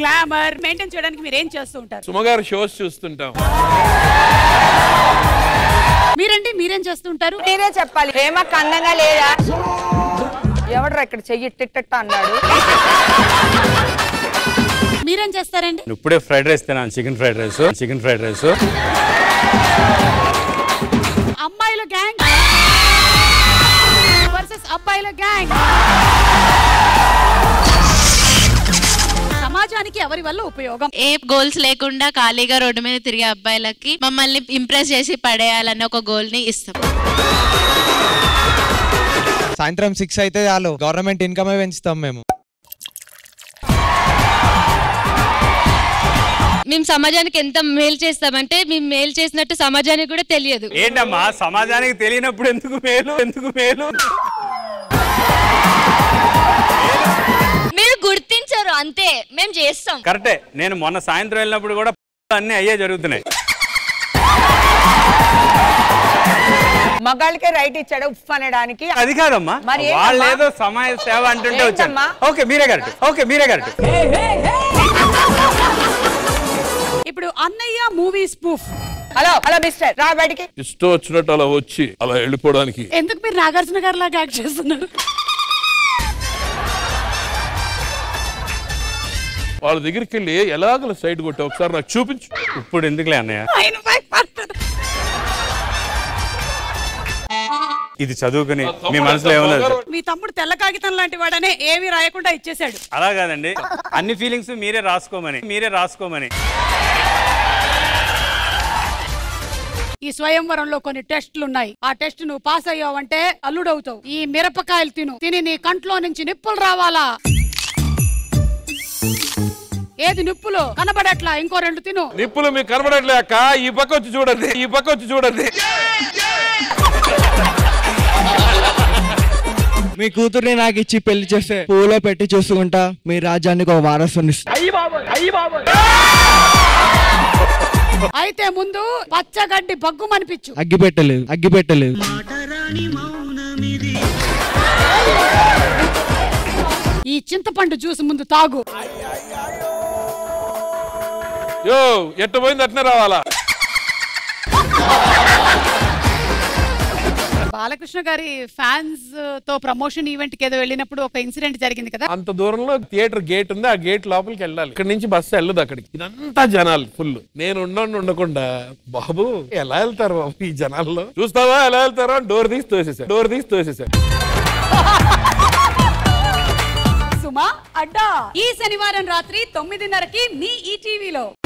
Glamour maintain చేయడానికి మీరు ఏం చేస్తూ ఉంటారు సుమగారు షోస్ చూస్తుంటాం మీరండి మీరేం చేస్తూ ఉంటారు మీరే చెప్పాలి ప్రేమ కందంగా లేదా ఎవడరా ఇక్కడ చెయ్యి టిట్టట్ట అన్నాడు మీరేం చేస్తారండి ఇప్పుడే ఫ్రైడ్ రైస్ తిన్నాను chicken fried rice chicken fried rice అమ్మాయిల గ్యాంగ్ వర్సెస్ అబ్బాయిల గ్యాంగ్ సమాజానికి ఎవరి వల్ల ఉపయోగం ఏ గోల్స్ లేకుండా ఖాళీగా రోడ్డు మీద తిరిగే అబ్బాయిలకి మమ్మల్ని ఇంప్రెస్ చేసి పడేయాలన్న ఒక గోల్ ని ఇస్తాం సాయంత్రం సిక్స్ అయితే చాలు గవర్నమెంట్ ఇన్కమే పెంచుతాం మేము మేము సమాజానికి ఎంత మేలు చేస్తామంటే మేము మేలు చేసినట్టు సమాజానికి కూడా తెలియదు ఏంటమ్మా సమాజానికి తెలియనప్పుడు ఎందుకు మేలు ఎందుకు మేలు మీరు గుర్తించరు అంతే మేము చేస్తాం కరెక్టే నేను మొన్న సాయంత్రం వెళ్ళినప్పుడు కూడా అన్ని అయ్యే జరుగుతున్నాయి మగాళ్ళకే రైట్ ఇచ్చాడు ఉఫ్ అనడానికి అది కాదమ్మా మరి ఏంటమ్మా? వాళ్ళు ఏదో సమాజ సేవ అంటుంటే వచ్చాను ఏంటమ్మా? ఓకే మీరే కరెక్ట్ ఓకే మీరే కరెక్ట్ ఇప్పుడు అన్నయ్య movie spoof hello hello mister రా బయటికి ఇష్టం వచ్చినట్టు అలా వచ్చి అలా వెళ్ళిపోవడానికి ఎందుకు మీరు నాగార్జున గారు లాగా యాక్ట్ చేస్తున్నారు వాళ్ళ దగ్గరికి వెళ్ళి ఎలాగల సైడ్ కొట్టా ఒకసారి నాకు చూపించు ఇప్పుడు ఎందుకులే అన్నయ్య ఆయన భయపడతారు. ఇది చదువుకుని మీ మనసులో ఏమున్నది మీ తమ్ముడు తెల్ల కాగితం లాంటి వాడనే ఏమీ రాయకుండా ఇచ్చేశాడు అలా కాదండి అన్ని ఫీలింగ్స్ మీరే రాసుకోమని మీరే రాసుకోమని ఈ స్వయంవరంలో కొన్ని టెస్టులు ఉన్నాయి ఆ టెస్ట్ నువ్వు పాస్ అయ్యావంటే అల్లుడవుతావు ఈ మిరపకాయలు తిను తిని నీ కంట్లో నుంచి నిప్పులు రావాలా ఏది నిప్పులు కనబడట్లా ఇంకో రెండు తిను నిప్పులు మీకు కనబడట్లే అక్క ఈ పక్క వచ్చి చూడండి ఈ పక్క వచ్చి చూడండి మీ కూతుర్ని నాకు ఇచ్చి పెళ్లి చేస్తే పూలో పెట్టి చూసుకుంటా మీ రాజ్యానికి ఒక వారసుని ఇస్తా. అయితే ముందు పచ్చగడ్డి బగ్గుమనిపించు అగ్గి పెట్టలేదు అగ్గి పెట్టలేదు ఈ చింతపండు జ్యూస్ ముందు తాగు యో ఎట్ట పోయింది అట్నే రావాలా బాలకృష్ణ గారి ఫ్యాన్స్ తో ప్రమోషన్ ఈవెంట్ కి ఏదో వెళ్ళినప్పుడు ఒక ఇన్సిడెంట్ జరిగింది కదా అంత దూరంలో థియేటర్ గేట్ ఉంది ఆ గేట్ లోపలికి వెళ్ళాలి ఇక్కడ నుంచి బస్సు వెళ్ళదు అక్కడికి ఇదంతా జనాలు ఫుల్ నేను ఉండండి ఉండకుండా బాబు ఎలా వెళ్తారు బాబు ఈ జనాల్లో చూస్తావా ఎలా వెళ్తారో డోర్ తీసి తోసేసా డోర్ తీసి తోసేసా సుమా అడ్డా ఈ శనివారం రాత్రి తొమ్మిదిన్నరకి మీ ఈ టీవీలో